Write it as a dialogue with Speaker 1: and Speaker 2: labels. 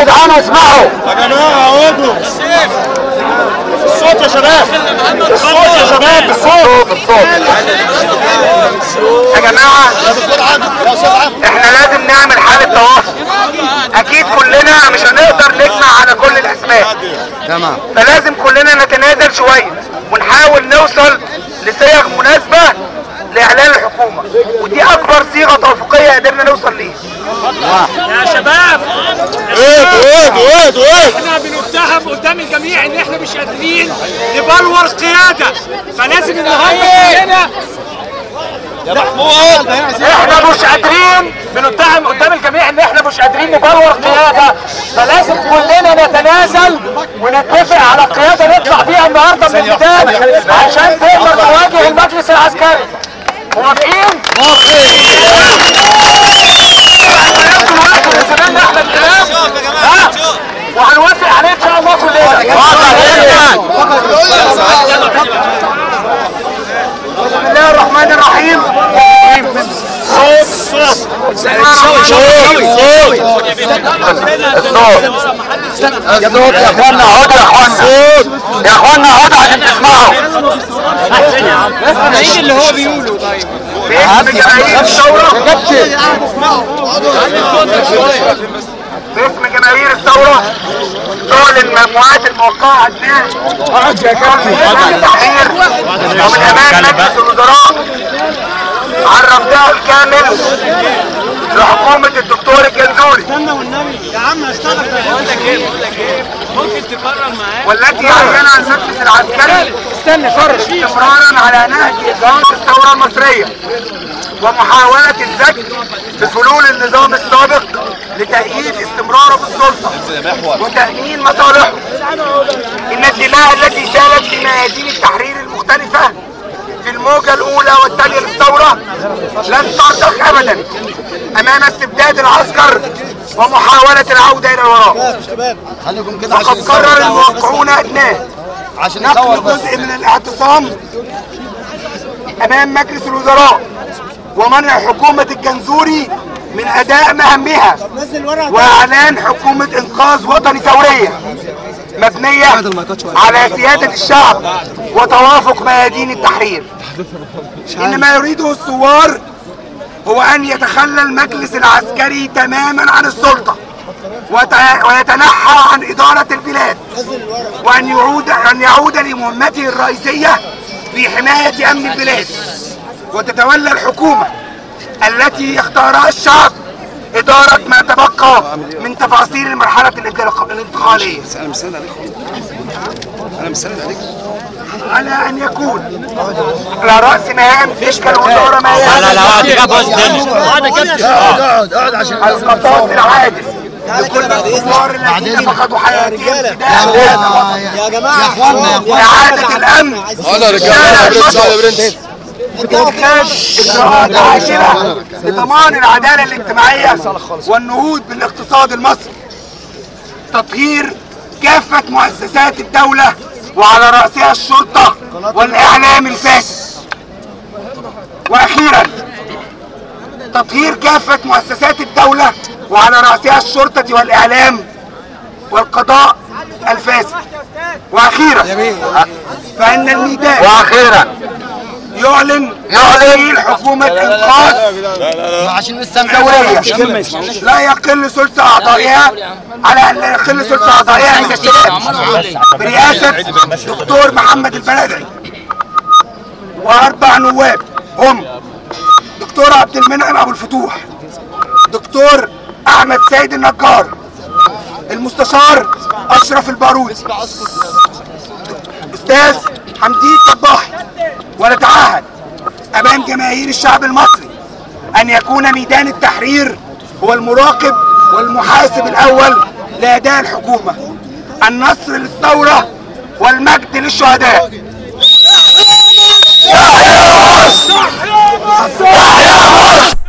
Speaker 1: جدعان اسمعوا
Speaker 2: يا جماعه اقعدوا الصوت يا شباب الصوت يا شباب الصوت
Speaker 1: الصوت يا جماعه
Speaker 2: يا دكتور عمرو يا استاذ عمرو
Speaker 1: احنا لازم نعمل حالة تواصل اكيد كلنا مش هنقدر نجمع على كل الاسماء
Speaker 3: تمام
Speaker 1: فلازم كلنا نتنازل شوية ونحاول نوصل لصيغ مناسبة لاعلان الحكومة ودي اكبر صيغة توافقية قدرنا نوصل ليها
Speaker 4: يا شباب
Speaker 2: اقعدوا اقعدوا اقعدوا اقعدوا
Speaker 4: احنا بنتهم قدام الجميع ان احنا مش قادرين نبلور قياده فلازم النهارده كلنا
Speaker 2: يا محمود
Speaker 4: احنا مش قادرين بنتهم قدام الجميع ان احنا مش قادرين نبلور قياده فلازم كلنا نتنازل ونتفق على قياده نطلع بيها النهارده من البدايه عشان تقدر تواجه المجلس العسكري موافقين؟ موافقين احمد كلام ها؟ وهنوافق عليه ان شاء الله كلنا
Speaker 1: بسم الله الرحمن الرحيم
Speaker 2: صوت صوت صوت صوت
Speaker 1: الصوت يا اخوانا اقعدوا يا اخوانا يا اخوانا اقعدوا عشان تسمعوا
Speaker 3: ايه اللي هو بيقوله طيب
Speaker 1: باسم جماهير الثورة باسم جماهير الثورة تعلن مجموعات الموقعة على التحرير ومن امام مجلس الوزراء عن رفضها الكامل لحكومة الدكتور الجنزوري والتي عينها المجلس العسكري استنى فرش استمرارا على نهج اجراءات الثوره المصريه ومحاوله الزج بفلول النظام السابق لتأييد استمراره في السلطه وتأمين مصالحه ان الدماء التي سالت في ميادين التحرير المختلفه في الموجة الأولى والثانية للثورة لن ترضخ أبدا أمام استبداد العسكر ومحاولة العودة إلى الوراء
Speaker 3: خليكم كده
Speaker 1: وقد قرر الموقعون أدناه
Speaker 3: عشان
Speaker 1: نقل جزء من الاعتصام امام مجلس الوزراء ومنع حكومة الجنزوري من اداء مهامها واعلان حكومة انقاذ وطني ثورية مبنية على سيادة الشعب وتوافق ميادين التحرير ان ما يريده الثوار هو ان يتخلى المجلس العسكري تماما عن السلطة وت- ويتنحى عن إدارة البلاد وأن يعود أن يعود لمهمته الرئيسية في حماية أمن البلاد وتتولى الحكومة التي اختارها الشعب إدارة ما تبقى من تفاصيل المرحلة الانتقال- الانتقالية
Speaker 3: انا مستند عليك انا مستند عليك
Speaker 1: على أن يكون على رأس مهام تلك الوزارة ما يلي
Speaker 3: اقعد اقعد عشان
Speaker 1: القصاص العادل لكل الثوار الذين فقدوا حياتهم فداء
Speaker 3: يا جماعه يا اخوانا يا
Speaker 1: وإعادة الأمن
Speaker 2: انا رجاله يا برنس يا برنس
Speaker 1: إنتاج إجراءات عاجلة لضمان العدالة الاجتماعية والنهوض بالاقتصاد المصري تطهير كافة مؤسسات الدولة وعلى رأسها الشرطة والإعلام الفاسد وأخيرا تطهير كافة مؤسسات الدولة وعلى رأسها الشرطة والإعلام والقضاء الفاسد وأخيرا فإن الميدان
Speaker 3: واخيرا
Speaker 1: يعلن يعلن حكومة إنقاذ
Speaker 3: عشان نستمع
Speaker 1: ثورية لا يقل ثلث أعضائها على أن لا يقل ثلث أعضائها عند الشباب برئاسة دكتور محمد البلدعي وأربع نواب هم دكتور عبد المنعم أبو الفتوح دكتور أحمد سيد النجار المستشار أشرف البارودي أستاذ حمدين صباحي ونتعهد أمام جماهير الشعب المصري أن يكون ميدان التحرير هو المراقب والمحاسب الأول لأداء الحكومة النصر للثورة والمجد للشهداء تحيا مصر! تحيا مصر!